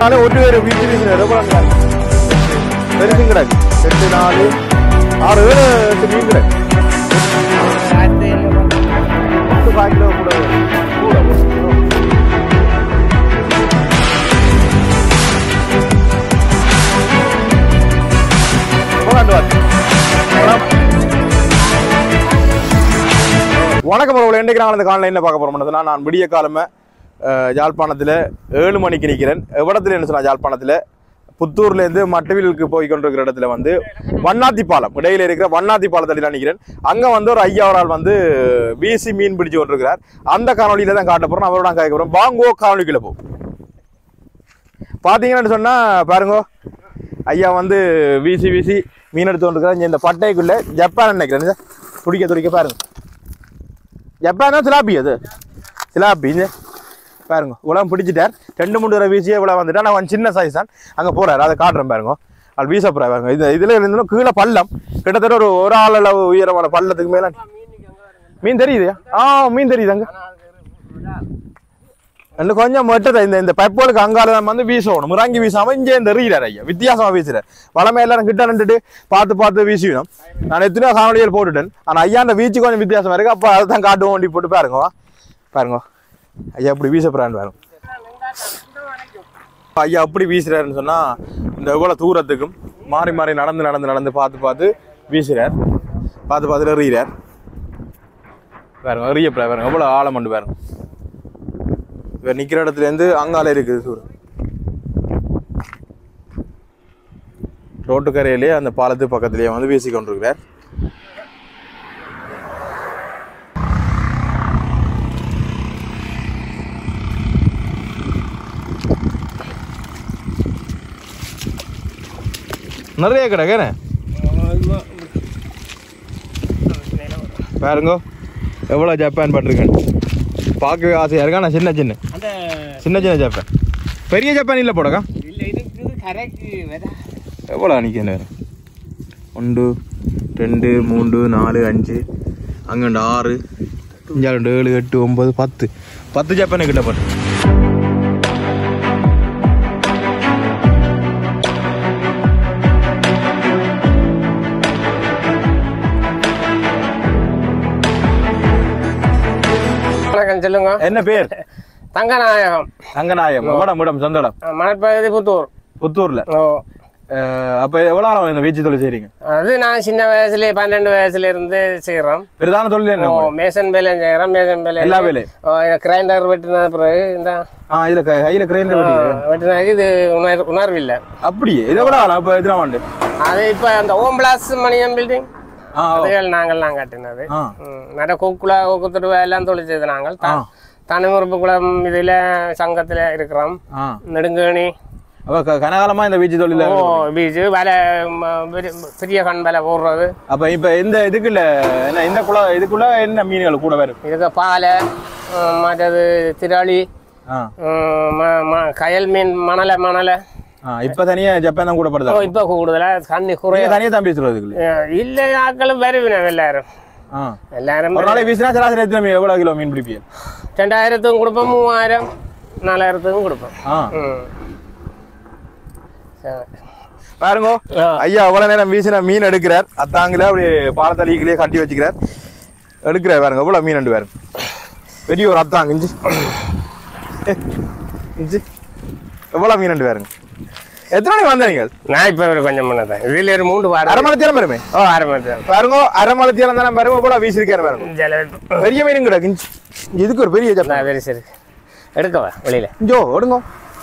நாளே ஒரு பேர் வீட்டு வீசுறாரு எவ்வளோ பெருசும் கிடக்கு எட்டு நாலு ஆறு ஏழு எட்டு மீன் கிடக்கு ஆயிரத்தி ஐநூறு பத்து கால் கிலோ கூட வரும். கூட வரும். போகாண்டு வா. வணக்கம். வணக்கம் உறவுகளே இன்றைக்கு நாங்கள் இந்த காலையில் என்ன பார்க்க போகிறோம்னா நான் விடிய காலமே யாழ்ப்பாணத்தில் ஏழு மணிக்கு நிற்கிறேன் எவ்வளத்துல என்ன சொன்னா யாழ்ப்பாணத்தில் புத்தூர்லேருந்து மட்டுவிலுக்கு போய் கொண்டிருக்கிற இடத்துல வந்து வண்ணாத்தி பாலம் இடையில இருக்கிற வண்ணாத்தி பாலத்தில் நான் நிற்கிறேன் அங்கே வந்து ஒரு ஐயா ஒரு ஆள் வந்து வீசி மீன் பிடிச்சு கொண்டிருக்கிறார் அந்த காணொலியில தான் காட்ட போகிறோம் அவரோட கேட்க போகிறோம் வாங்கோ காணொலிக்குள்ள போ பார்த்தீங்கன்னு சொன்னால் பாருங்க ஐயா வந்து வீசி வீசி மீன் எடுத்து கொண்டிருக்கிறார் இங்க இந்த பட்டைக்குள்ளே ஜப்பான் நினைக்கிறேன் இதை துடிக்க துடிக்க பாருங்க ஜப்பானா சிலாப்பி அது சிலாப்பி இது பாருங்க உலகம் பிடிச்சிட்டார் ரெண்டு மூணு தடவை வீசியே இவ்வளோ வந்துட்டா நான் சின்ன சைஸ் தான் அங்கே போறாரு அதை காட்டுறேன் பாருங்க அது வீச போறா பாருங்க இது இதில் இருந்தாலும் கீழே பள்ளம் கிட்டத்தட்ட ஒரு ஒரு ஆள் அளவு உயரமான பள்ளத்துக்கு மேலே மீன் தெரியுது ஆ மீன் தெரியுது அங்க இன்னும் கொஞ்சம் மட்டத இந்த இந்த பைப்போலுக்கு அங்கால நம்ம வந்து வீசணும் முறாங்கி வீசாம இங்கே இந்த எறிகிறார் ஐயா வித்தியாசமா வீசுறார் வளமை எல்லாரும் கிட்ட நின்றுட்டு பார்த்து பார்த்து வீசிவிடும் நான் எத்தனையோ காணொலிகள் போட்டுட்டேன் ஆனா ஐயா அந்த வீச்சு கொஞ்சம் வித்தியாசமா இருக்கு அப்போ அதை தான் காட்டுவோம் ஓண்டி போட்டு பாருங்க வா. பாருங்க ஐயா இப்படி வீச போறான்னு பாருங்க ஐயா அப்படி வீசுறாருன்னு சொன்னா இந்த இவ்வளவு தூரத்துக்கும் மாறி மாறி நடந்து நடந்து நடந்து பார்த்து பார்த்து வீசுறார் பார்த்து பார்த்துட்டு எறிகிறார் பாருங்க எறிய பாருங்க எவ்வளவு ஆழம் பண்ணு பாருங்க இவர் நிக்கிற இடத்துல இருந்து அங்கால இருக்குது சூடு ரோட்டுக்கரையிலே அந்த பாலத்து பக்கத்திலேயே வந்து வீசி கொண்டிருக்கிறார் நிறைய கிடக்குறே பாருங்க எவ்வளோ ஜப்பான் பட்டிருக்கேன் பார்க்கவே ஆசையாக இருக்கா நான் சின்ன சின்ன அந்த சின்ன சின்ன ஜப்பான் பெரிய ஜப்பான் இல்லை போடக்கா இல்ல இதுக்கு கரைக்கு விதை எவ்வளோ நிற்கிறேன் ஒன்று ரெண்டு மூன்று நாலு அஞ்சு அங்கே ஆறு அஞ்சா ரெண்டு ஏழு எட்டு ஒன்பது பத்து பத்து ஜப்பான் கிட்ட போட்டு வணக்கம் சொல்லுங்க என்ன பேர் தங்கநாயகம் தங்கநாயம் மடம் மடம் சொந்தடம் மணப்பகுதி புத்தூர் புத்தூர்ல ஓ அஹ், அப்ப எவ்வளவு நாள் இந்த வீச்சு தொழில் செய்றீங்க அது நான் சின்ன வயசுல பன்னெண்டு வயசுல இருந்து செய்யறோம் பிரதான தொழில் என்ன ஓ உங்களுக்கு? மேசன் வேலையும் செய்யறோம் மேசன் வேலை எல்லா வேலையும் கிரைண்டர் வெட்டின பிறகு இந்த ஆ இதுல க- கையில கிரைண்டர் வெட்டின இது உணர் உணர்வு இல்லை அப்படியே இதை விட ஆளா அப்ப எத்தனை ஆண்டு அது இப்போ அந்த ஓம் பிளாஸ் மணியம் பில்டிங் ஆ ஓ. அதுகள் நாங்கள்லாம் கட்டினது ஆ ம், நிறைய கொக்குல கொக்குத்துடுவா எல்லாம் தொழில் செய்து நாங்கள் ஆ. தனிமுறுப்பு குளம் இதில் சங்கத்தில் இருக்கிறோம் ஆ நெடுங்கேணி அப்ப க- கனகாலமா இந்த வீச்சு தொழில ஓ பீச்சு வலை ம, பெரிய- பெரிய கண் வலை போடுறது அப்ப இப்ப இந்த இதுக்குள்ள என்ன இந்த குள இதுக்குள்ள என்ன மீன்கள் கூட வரும் இதுக்கு பாலை ம், மற்றது திராளி ஆ ம், ம- ம- கயல் மீன் மணலை மணலை ஆ இப்ப தனியா ஜப்பான் தான் கூட ஓ படுதா இப்போ கூடுதலாக தண்ணி குறைய நீங்க தனியா தான் பேசுறது இதுக்குள்ள இல்லை ஆக்களும் வருவினோம் எல்லாரும் ஆ எல்லாரும் ஒரு நாளைக்கு வீசினா சராசரி எத்தனை மீன் எவ்வளவு கிலோ மீன் பிடிப்பீங்க ரெண்டாயிரத்துக்கும் கொடுப்போம் மூவாயிரம் நாலாயிரத்துக்கும் கொடுப்போம் ஆ ம் சரி. பாருங்க ஆ. ஐயா அவ்வளவு நேரம் வீசின மீன் எடுக்கிறார் அத்தாங்களே அப்படி பாலத்தடிக்கிலே கட்டி வச்சுக்கிறார் எடுக்கிறார் பாருங்க எவ்வளவு மீன் ரெண்டு பாருங்க பெரிய ஒரு அத்தாங்க இஞ்சி இஞ்சி எவ்வளவு மீன் ரெண்டு பாருங்க எத்தனை மணிக்கு வந்தீங்க நான் இப்போ ஒரு கொஞ்சம் முன்னதான் இதில் ஒரு மூன்று அரை வாரம் மணி தேரம் வருமே ஓ அரை மணி நேரம். பாருங்க அரை மணி தேரம் தானே பாருங்க கூட வீசிருக்காரு பாருங்க ஜலபி பெரிய மீன் கிடக்கு இஞ்சி. இதுக்கு ஒரு பெரிய ஜப்பான் நான் வெரி சரி எடுக்கவா வெளியில இஞ்சோ ஓடுங்க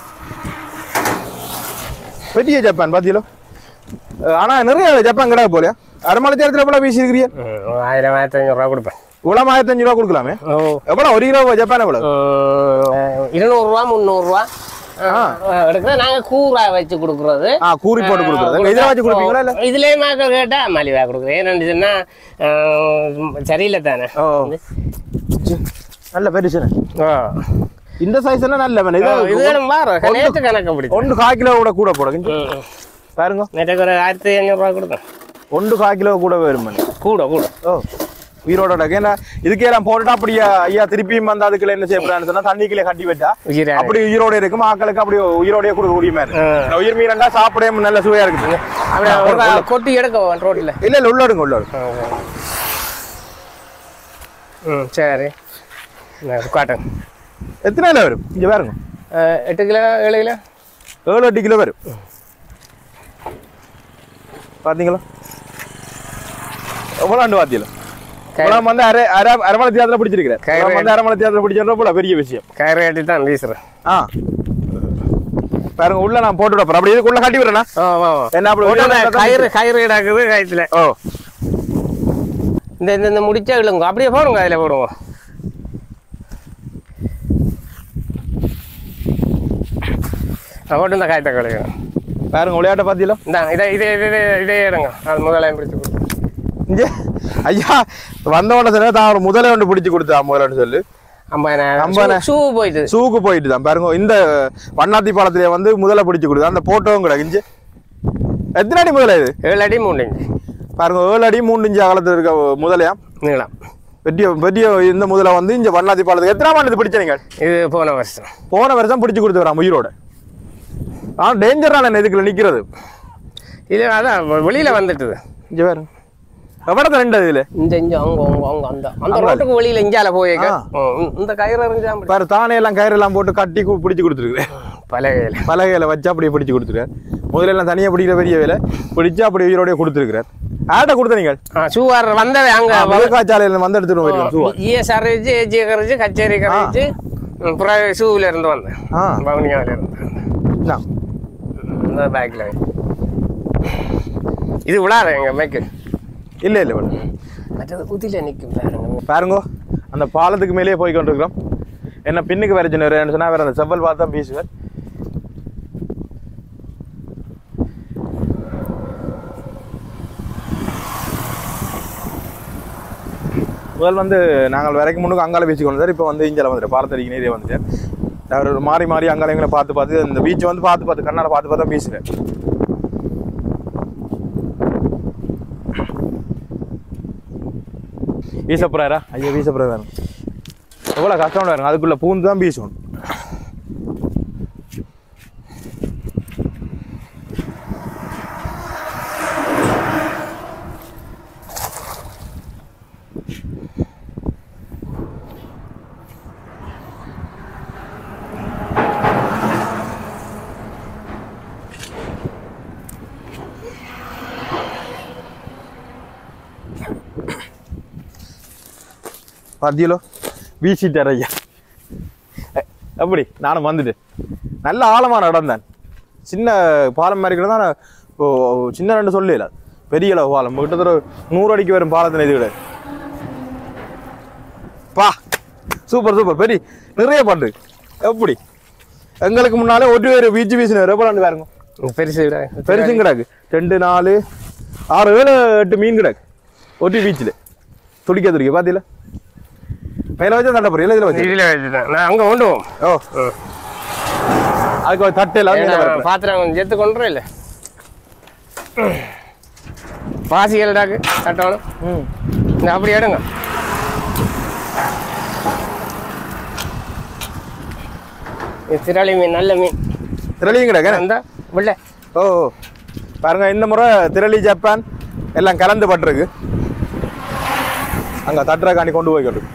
பெரிய ஜப்பான் பாத்தீங்களோ அஹ் ஆனா நிறைய ஜப்பான் கிடக்கு போல அரை மணி தேரத்துல எவ்வளவு வீசிருக்கிறீங்க ம், ஆயிரம் ஆயிரத்தி ஐநூறுரூவா கொடுப்பேன் இவ்வளவு ஆயிரத்தஞ்சு ரூபா கொடுக்கலாமே ஓ எவ்வளவு ஒரு கிலோ ஜப்பான் எவ்வளவு ம், இருநூறுவா முந்நூறுரூவா எடுக்கிறோம் நாங்கள் கூறா வச்சு கொடுக்குறது ஆ கூறி போட்டு கொடுக்குறது இதில் வச்சு கொடுப்பீங்களா இல்ல இதுலேயே மக்கள் கேட்டால் மலிவாக கொடுக்குறேன் ஏன்னு சொன்னால் சரியில்லை தானே ஓ ச்சே, நல்ல பெருசுனே ஓ இந்த சைஸ் எல்லாம் நல்ல வேணும் இது இது வேணும் பாரு நேற்று கணக்கு பிடிக்கும் ஒன்று கால் கிலோ கூட கூட போடுங்க பாருங்க நேற்றுக்கு ஒரு ஆயிரத்தி ஐநூறுரூவா கொடுத்தேன் ஒன்று கால் கிலோ கூட வரும் மணி கூட கூட ஓ உயிரோட கிடக்கு ஏன்னா இதுக்கே எல்லாம் போட்டுட்டா அப்படியே ஐயா திருப்பியும் வந்து அதுக்குள்ள என்ன செய்யப்படுறான்னு சொன்னா தண்ணிக்குள்ளே கட்டி விட்டா உயிரா அப்படி உயிரோட இருக்கும் ஆக்களுக்கு அப்படி உயிரோடய கொடுக்கக்கூடிய மாதிரி ஆ. இந்த உயிர் மீனண்டா சாப்பிடவே நல்ல சுவையா இருக்குது அப்படியே ஒரு கொட்டி எடுக்க ரோட்டில் இல்ல இல்ல உள்ள எடுங்க உள்ள எடுங்க ம் சரி நான் காட்டுங்க எத்தனை கிலோ வரும் இங்க பாருங்க அஹ், எட்டு கிலோ ஏழு கிலோ ஏழு எட்டு கிலோ வரும் பாத்தீங்களா எவ்வளோ ஆண்டு பாத்தீங்களா இவ்வளவு வந்து அரை அரை அரமலை தியாகத்துல பிடிச்சிருக்கிறேன் கயிறு இவ்வளவு வந்து அரமலை தியாகத்துல பிடிச்சா போல பெரிய விஷயம் கயிறு கட்டி தான் வீசுகிறேன் ஆ பாருங்க உள்ள நான் போட்டு விடப்போறேன் அப்படி இதுக்குள்ள கட்டி விடுறேனா ஆ ஆமாம் என்ன அப்படி போட்டு உள்ள அந்த கயிறு கயிறு கிடக்குது கயிற்றுல ஓ இந்த இந்த இந்த முடிச்சா இழுங்க அப்படியே போடுங்க அதில் போடுவோம் போட்டு இந்த காயத்தை கழுவிடும் பாருங்க விளையாட்ட பாத்தீங்களா இந்த இதை இதே இதே இதே எடுங்க அது முதலையும் பிடிச்சி கொடுத்து இங்க ஐயா வந்த உடனே சொன்னா தான் ஒரு முதலை ஒன்று பிடிச்சு கொடுத்தா முதலன்னு சொல்லு ஐம்பதாயிரம் ஐம்பதாயிரம். ஷூ போயிட்டு சூக்கு போயிட்டு தான் பாருங்க இந்த வண்ணாத்தி பாலத்திலே வந்து முதலை பிடிச்சு கொடுத்தா அந்த போட்டோவும் கிடக்கு இங்க எத்தனை அடி முதலை இது ஏழு அடி மூணு இன்ச்சு பாருங்க ஏழு அடி மூணு இன்ச்சு அகலத்தில் இருக்க முதலையா நீளம் பெரிய பெரிய இந்த முதலை வந்து இங்க வண்ணாத்தி பாலத்துக்கு எத்தனை ஆண்டு பிடிச்ச நீங்க இது போன வருஷம் போன வருஷம் பிடிச்சு கொடுத்துக்கிறான் உயிரோட ஆனா டேஞ்சரான இதுக்குள்ள நிக்கிறது இது அதான் வெளியில் வந்துட்டுது இங்க பாருங்க எவ்வளவு ரெண்டு இதுல இந்த இஞ்சு அவங்க அவங்க அவங்க அந்த அந்த அங்க ரோட்டுக்கு வெளியில் இஞ்சால போயிருக்க ஆ. இந்த கயிறு இருந்தா பாரு தானே எல்லாம் கயிறு எல்லாம் போட்டு கட்டி கு- பிடிச்சு கொடுத்துருக்கு பலகையில் பலகையில வச்சு அப்படியே பிடிச்சு கொடுத்துருக்காரு முதல்ல எல்லாம் தனியா பிடிக்கிற பெரிய வேலை பிடிச்சு அப்படி உயிரோடய கொடுத்துருக்கிறார் யார்கிட்ட கொடுத்த நீங்கள் ஆ ஷூவார் வந்தவே அங்கே முருகாச்சாலையில வந்து எடுத்துட்டு போயிருக்கோம் சூவா இஎஸ் அறிவிச்சு ஏஜி கரைச்சு கச்சேரி கரைச்சு அப்புறம் ஷூவில் இருந்து வந்தேன் ஆ பவுனியாவில் இருந்து என்ன? இந்த பேக்கில் இது விழாத எங்கள் மேக்கு இல்ல இல்ல மேடம் மற்றது குதியில் நிற்கும் பாருங்க பாருங்க அந்த பாலத்துக்கு மேலேயே போய் கொண்டிருக்கிறோம் என்ன பின்னுக்கு வேற சின்ன சொன்னா வேற அந்த செவ்வல் பார்த்து தான் பேசுவார் முதல் வந்து நாங்கள் வரைக்கும் முன்னுக்கு அங்கால பீச்சுக்கு வந்தார் இப்போ வந்து இஞ்சால வந்துட்டு பாலத்தடிக்கு நேரே வந்துட்டேன் அவர் மாறி மாறி அங்கால எங்களை பார்த்து பார்த்து இந்த பீச் வந்து பார்த்து பார்த்து கண்ணால பார்த்து பார்த்து தான் பேசுகிறேன் வீசப்புறாரா ஐயா வீசப்புறா வேணும் எவ்வளோ கஷ்டம் பாருங்க அதுக்குள்ள பூந்து தான் வீசணும் பாத்தியலோ வீசிட்டார் ஐயா எ- எப்படி நானும் வந்துட்டு நல்ல ஆழமான இடம் தான் சின்ன பாலம் மாதிரி கூட தான் இப்போ சின்ன ரெண்டு சொல்லல பெரிய அளவு பாலம் கிட்டத்தட்ட ஒரு நூறு அடிக்கு வரும் பாலத்தின் இது கிடையாது பா சூப்பர் சூப்பர் பெரிய நிறைய பாட்டு எப்படி எங்களுக்கு முன்னாலே ஒரு பேர் பீச்சு வீசினார் எவ்வளோ பாருங்க பெருசு விட பெருசும் கிடக்கு ரெண்டு நாலு ஆறு ஏழு எட்டு மீன் கிடக்கு ஒட்டி பீச்சில் துடிக்க துடிக்க பார்த்தீங்களா மேலே வச்சா தட்ட போறீங்களா இதில் வச்சு இதில் வச்சுட்டேன் நான் அங்கே கொண்டு போவோம் ஓ அதுக்கு ஒரு தட்டு எல்லாம் மேலே வரப்போகுது. பாத்திரம் கொஞ்சம் எடுத்து கொண்டுறோம் இல்லை பாசிகள் டாக்கு தட்டணும் ம் இந்த அப்படி எடுங்க இது திரளி மீன் நல்ல மீன் திரளியும் கிடக்கு அந்த வெள்ளை ஓ ஓ. பாருங்க இந்த முறை திரளி ஜப்பான் எல்லாம் கலந்து பட்டிருக்கு அங்க தட்டுறக்காண்டி கொண்டு போய் கொண்டு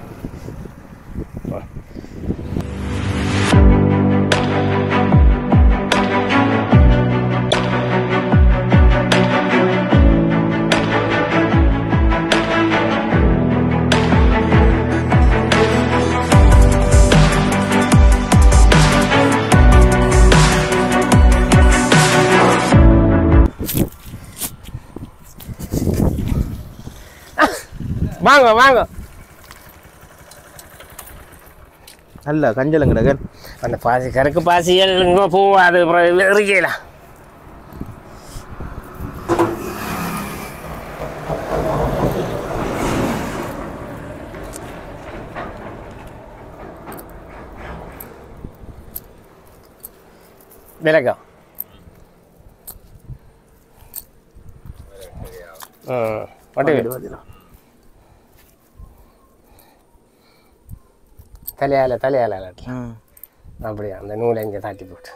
வாங்க வாங்க நல்ல கஞ்சலம் கிடக்கு அந்த பாசி கருக்கு பாசிகள் இங்கே போவாது அப்புறம் இருக்கலாம் விலகம் ம் வட்டி தலையால தலையால அலட்டல ம் அப்படியா அந்த நூலை இங்கே தாட்டி போட்டு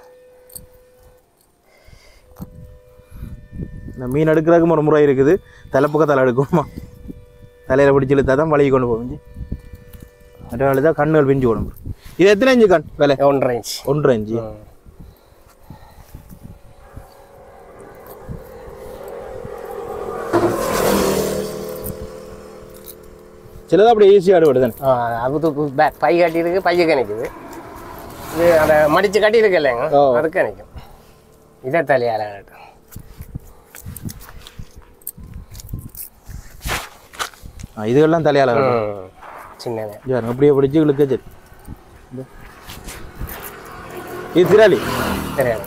இந்த மீன் எடுக்கிறதுக்கும் ஒரு முறை இருக்குது தலைப்பக்கம் தலை எடுக்கணுமா தலையில் பிடிச்சி இழுத்தா தான் வலிக்கு கொண்டு போகும் அதனால தான் கண்ணுகள் பிஞ்சு உடம்பு இது எத்தனை இஞ்சு கண் விலை ஒன்றரை இன்ச் ஒன்றரை இஞ்சு ம். சிலது அப்படி ஈஸியாக அடுபடு தானே ஆ, அது பு- பே- பை கட்டி இருக்கு பைய கணிக்குது இது அந்த மடிச்சு கட்டி இருக்கு இல்லைங்க ஓ. அதுக்கு கணிக்கும் இதை தலையால அலட்டும் ஆ இதுகள்லாம் தலையால் ம். சின்னது யாரும் அப்படியே பிடிச்சி இழுக்க சரி இந்த. இது திராளி தெரியாது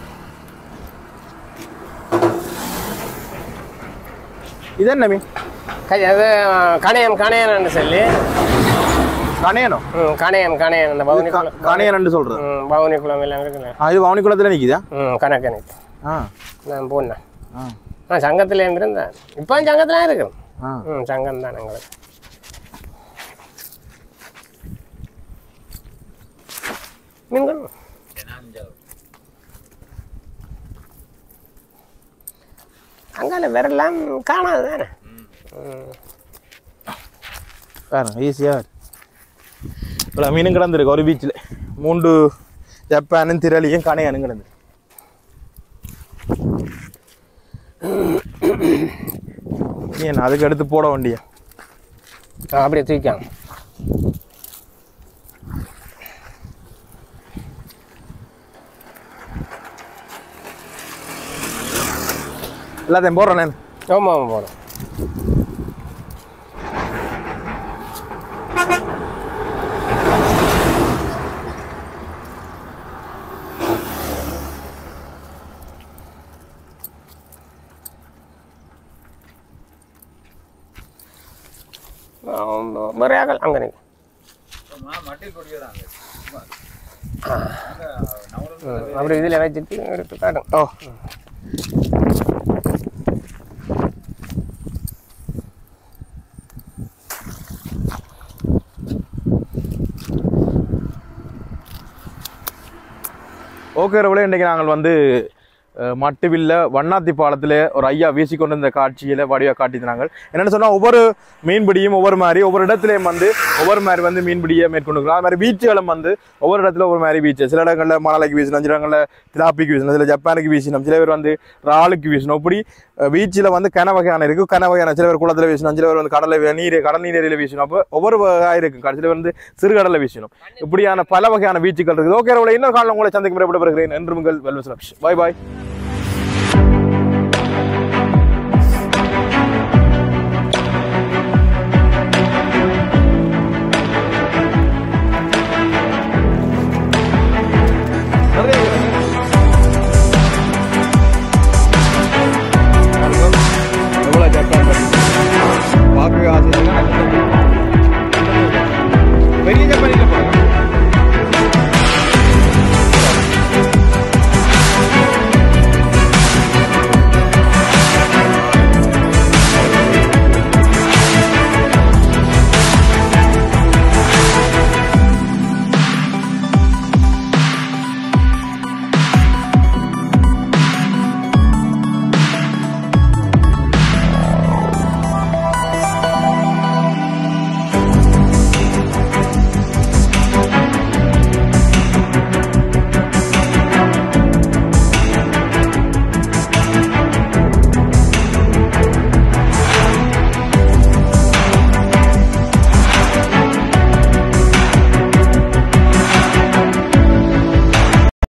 இது என்ன மீன் கை அது கணையன் கணையன்னு சொல்லி கணையனோ ம், கணையன் கணையன் அந்த பவுனி குளம் கணையன் சொல்றது ம், பவுனி குளம் எல்லாம் இருக்குல்ல ஆ இது பவனி குளத்தில் நிற்கிதா ம் கணக்கு எனக்கு ஆ நான் போனேன் ஆ நான் சங்கத்தில் இருந்திருந்தேன் இப்போ சங்கத்தில் இருக்கிறோம் ஆ ம் சங்கம் தான் எங்களுக்கு மீன்கள் அங்கால விரலாம் காணாது தானே ம். பாருங்க ஈஸியாக இவ்வளோ மீனும் கிடந்திருக்கு ஒரு பீச்சில் மூன்று ஜப்பானும் திரளியும் கணையானும் கிடந்து ஏன் அதுக்கு எடுத்து போட வேண்டிய ஆ, அப்படியே தூக்காங்க எல்லாத்தையும் போடுறேன் நான் ஆமாம் ஆமாம் போகிறோம் வேற ஆகல அங்கே நிற்கும் அப்படி இதில் வச்சுட்டு எடுத்து காட்டும் ஓ ஓகே ரவலே இன்றைக்கி நாங்கள் வந்து அஹ், மட்டுவில்ல வண்ணாத்தி பாலத்தில் ஒரு ஐயா வீசிக்கொண்டிருந்த காட்சியில் வடிவாக காட்டினாங்க என்னென்னு சொன்னால் ஒவ்வொரு மீன்பிடியும் ஒவ்வொரு மாதிரி ஒவ்வொரு இடத்துலையும் வந்து ஒவ்வொரு மாதிரி வந்து மீன்பிடியை மேற்கொண்டுக்கலாம் அது மாதிரி பீச்சுகளும் வந்து ஒவ்வொரு இடத்துல ஒவ்வொரு மாதிரி பீச்சு சில இடங்களில் மணலைக்கு வீசணும் சில இடங்களில் திலாப்பிக்கு வீசணும் சில ஜப்பானுக்கு வீசணும் சில பேர் வந்து இறாலுக்கு வீசணும் இப்படி பீச்சில் வந்து கன வகையான இருக்குது கன வகையான சில பேர் குளத்தில் வீசணும் சில பேர் வந்து கடலை நீர் கடல் நீரில் வீசணும் அப்போ ஒவ்வொரு வகையாக இருக்கும் சில பேர் வந்து சிறுகடலில் வீசணும் இப்படியான பல வகையான பீச்சுகள் இருக்குது ஓகே ரவலே இன்னொரு காலம் உங்களை சந்திக்கும் முறைப்பட வருகிறேன் என்று உங்கள் வெல்வஸ் பாய் பாய்